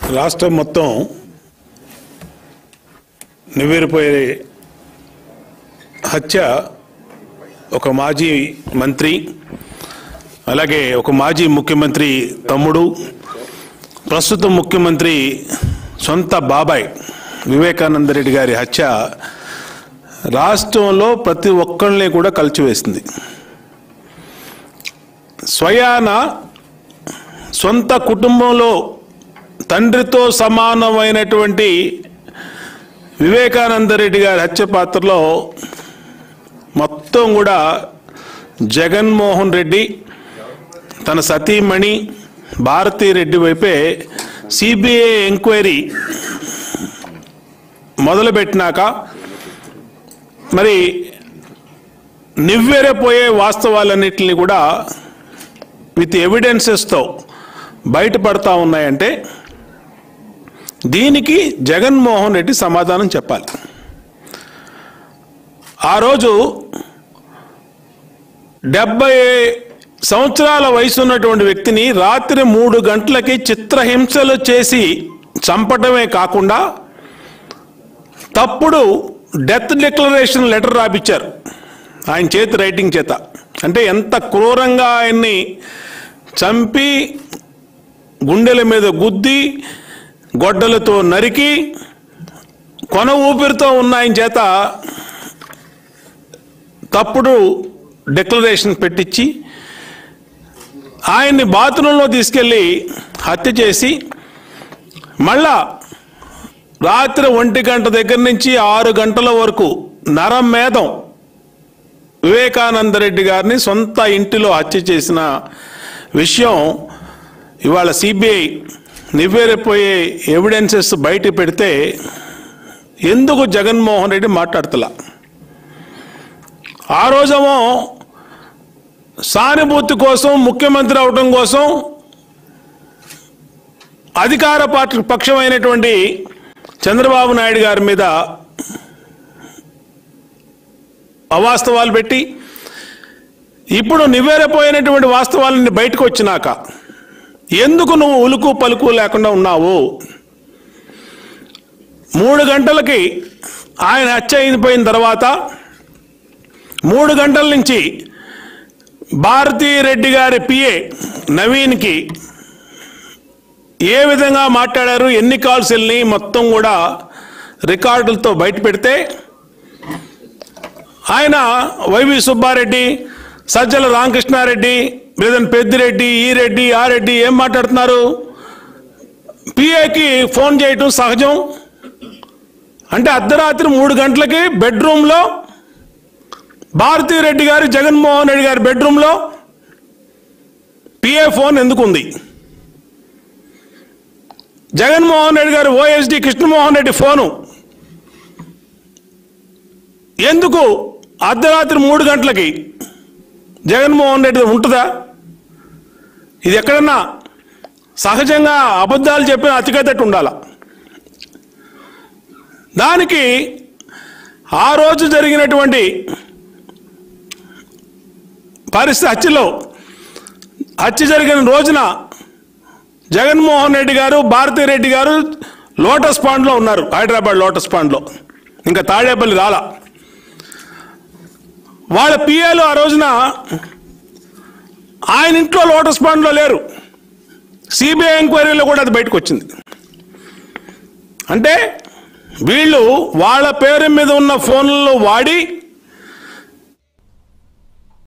రాష్ట్రం మొత్తం నివ్వెరపోయే హత్య ఒక మాజీ మంత్రి అలాగే ఒక మాజీ ముఖ్యమంత్రి తమ్ముడు ప్రస్తుత ముఖ్యమంత్రి సొంత బాబాయ్ వివేకానంద రెడ్డి గారి హత్య రాష్ట్రంలో ప్రతి ఒక్కరిని కూడా కలిచివేసింది స్వయాన సొంత కుటుంబంలో తండ్రితో సమానమైనటువంటి వివేకానంద రెడ్డి గారి హత్య పాత్రలో మొత్తం కూడా జగన్మోహన్ రెడ్డి తన సతీమణి భారతీ రెడ్డి వైపే సిబిఐ ఎంక్వైరీ మొదలుపెట్టినాక మరి నివ్వెరపోయే వాస్తవాలన్నింటినీ కూడా విత్ ఎవిడెన్సెస్తో బయటపడతా ఉన్నాయంటే దీనికి జగన్మోహన్ రెడ్డి సమాధానం చెప్పాలి ఆ రోజు డెబ్బై సంవత్సరాల వయసు ఉన్నటువంటి వ్యక్తిని రాత్రి మూడు గంటలకి చిత్రహింసలు చేసి చంపటమే కాకుండా తప్పుడు డెత్ డిక్లరేషన్ లెటర్ రాపిచ్చారు ఆయన చేతి రైటింగ్ చేత అంటే ఎంత క్రూరంగా ఆయన్ని చంపి గుండెల మీద గుద్ది గొడ్డలతో నరికి కొన ఊపిరితో ఉన్న ఆయన చేత తప్పుడు డిక్లరేషన్ పెట్టించి ఆయన్ని బాత్రూంలో తీసుకెళ్ళి హత్య చేసి మళ్ళా రాత్రి ఒంటి గంట దగ్గర నుంచి ఆరు గంటల వరకు నరం మేధం వివేకానంద రెడ్డి గారిని సొంత ఇంటిలో హత్య చేసిన విషయం ఇవాళ సిబిఐ నివ్వెరపోయే ఎవిడెన్సెస్ బయట పెడితే ఎందుకు జగన్మోహన్ రెడ్డి మాట్లాడతలా ఆ రోజేమో సానుభూతి కోసం ముఖ్యమంత్రి అవడం కోసం అధికార పార్టీ పక్షమైనటువంటి చంద్రబాబు నాయుడు గారి మీద అవాస్తవాలు పెట్టి ఇప్పుడు నివ్వెరపోయినటువంటి వాస్తవాలని బయటకు వచ్చినాక ఎందుకు నువ్వు ఉలుకు పలుకు లేకుండా ఉన్నావు మూడు గంటలకి ఆయన హత్య అయిపోయిన తర్వాత మూడు గంటల నుంచి భారతీ రెడ్డి గారి పిఏ నవీన్కి ఏ విధంగా మాట్లాడారు ఎన్ని కాల్స్ వెళ్ళి మొత్తం కూడా రికార్డులతో బయట పెడితే ఆయన వైవి సుబ్బారెడ్డి సజ్జల రామకృష్ణారెడ్డి లేదంటే పెద్దిరెడ్డి ఈ రెడ్డి ఆ రెడ్డి ఏం మాట్లాడుతున్నారు పిఏకి ఫోన్ చేయటం సహజం అంటే అర్ధరాత్రి మూడు గంటలకి బెడ్రూమ్లో భారతీ రెడ్డి గారి జగన్మోహన్ రెడ్డి గారి బెడ్రూమ్లో పిఏ ఫోన్ ఎందుకు ఉంది జగన్మోహన్ రెడ్డి గారు ఓఎస్డి కృష్ణమోహన్ రెడ్డి ఫోను ఎందుకు అర్ధరాత్రి మూడు గంటలకి జగన్మోహన్ రెడ్డి ఉంటుందా ఇది ఎక్కడన్నా సహజంగా అబద్ధాలు చెప్పిన అతికేతట్టు ఉండాల దానికి ఆ రోజు జరిగినటువంటి పరిస్థితి హత్యలో హత్య జరిగిన రోజున జగన్మోహన్ రెడ్డి గారు భారతీ రెడ్డి గారు లోటస్ పాండ్లో ఉన్నారు హైదరాబాద్ లోటస్ పాండ్లో ఇంకా తాడేపల్లి రాలా వాళ్ళ పిఏలు ఆ రోజున ఆయన ఇంట్లో లోటస్ పాండ్లో లేరు సిబిఐ ఎంక్వైరీలో కూడా అది బయటకు వచ్చింది అంటే వీళ్ళు వాళ్ళ పేరు మీద ఉన్న ఫోన్లలో వాడి